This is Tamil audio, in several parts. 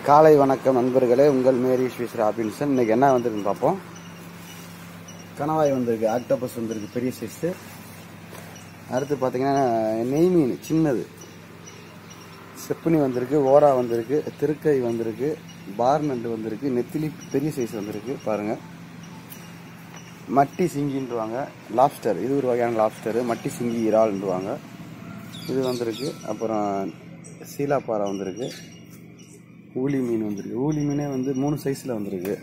காலை வணக்கம் நண்பர்களே உங்கள் மேரி ஸ்வீஸ் ராபின்சன் இன்னைக்கு என்ன வந்திருக்குன்னு பார்ப்போம் கணவாய் வந்திருக்கு ஆக்டோபஸ் வந்திருக்கு பெரிய சைஸு அடுத்து பார்த்தீங்கன்னா நெய் மீன் சின்னது செப்புனி வந்திருக்கு ஓரா வந்திருக்கு திருக்கை வந்திருக்கு பார்னண்டு வந்திருக்கு நெத்திலி பெரிய சைஸ் வந்திருக்கு பாருங்கள் மட்டி சிங்கின்றுவாங்க லாப்ஸ்டர் இது ஒரு வகையான லாப்ஸ்டரு மட்டி சிங்கி இறால்ன்றுவாங்க இது வந்திருக்கு அப்புறம் சீலாப்பாறை வந்திருக்கு ஊலி மீன் வந்திருக்கு ஊலி மீனே வந்து மூணு சைஸில் வந்திருக்கு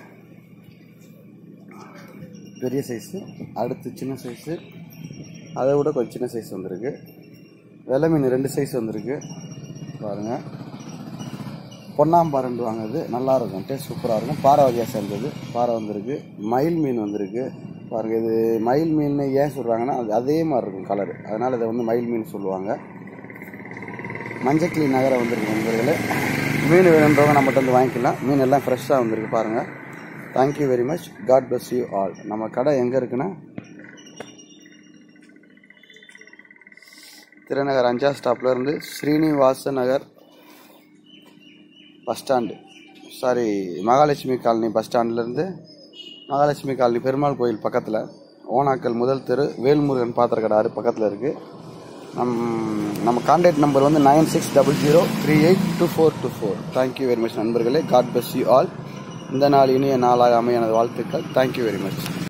பெரிய சைஸு அடுத்து சின்ன சைஸு அதை விட கொஞ்சம் சின்ன சைஸ் வந்திருக்கு வெள்ளை மீன் ரெண்டு சைஸ் வந்திருக்கு பாருங்கள் பொன்னாம்பாறைண்டுவாங்க இது நல்லா இருக்கும் டேஸ்ட் சூப்பராக இருக்கும் பாறை வகையாக சேர்ந்தது பாறை வந்திருக்கு மயில் மீன் வந்திருக்கு பாருங்கள் இது மயில் மீன் ஏன் சொல்கிறாங்கன்னா அது அதே மாதிரி இருக்கும் கலர் அதனால் இதை வந்து மயில் மீன் சொல்லுவாங்க மஞ்சக்கிளி நகரம் வந்திருக்கு நண்பர்களே மீன் வேணுன்றவங்க நம்மகிட்ட வந்து வாங்கிக்கலாம் மீன் எல்லாம் ஃப்ரெஷ்ஷாக வந்திருக்கு பாருங்கள் thank you very much God bless you all நம்ம கடை எங்கே இருக்குன்னா திருநகர் அஞ்சா ஸ்டாப்ல இருந்து Srinivasa Nagar bus stand sorry Mahalakshmi colony bus ஸ்டாண்ட்லேருந்து மகாலட்சுமி காலனி பெருமாள் கோயில் பக்கத்தில் ஓனாக்கல் முதல் தெரு வேல்முருகன் பாத்திர கடை ஆறு பக்கத்தில் இருக்குது நம் நம்ம கான்டாக்ட் நம்பர் வந்து nine six double zero three eight two four two four thank you very much நண்பர்களே காட் bless யூ ஆல் இந்த நாள் இனிய நாளாக அமைய எனது வாழ்த்துக்கள் தேங்க்யூ வெரி மச்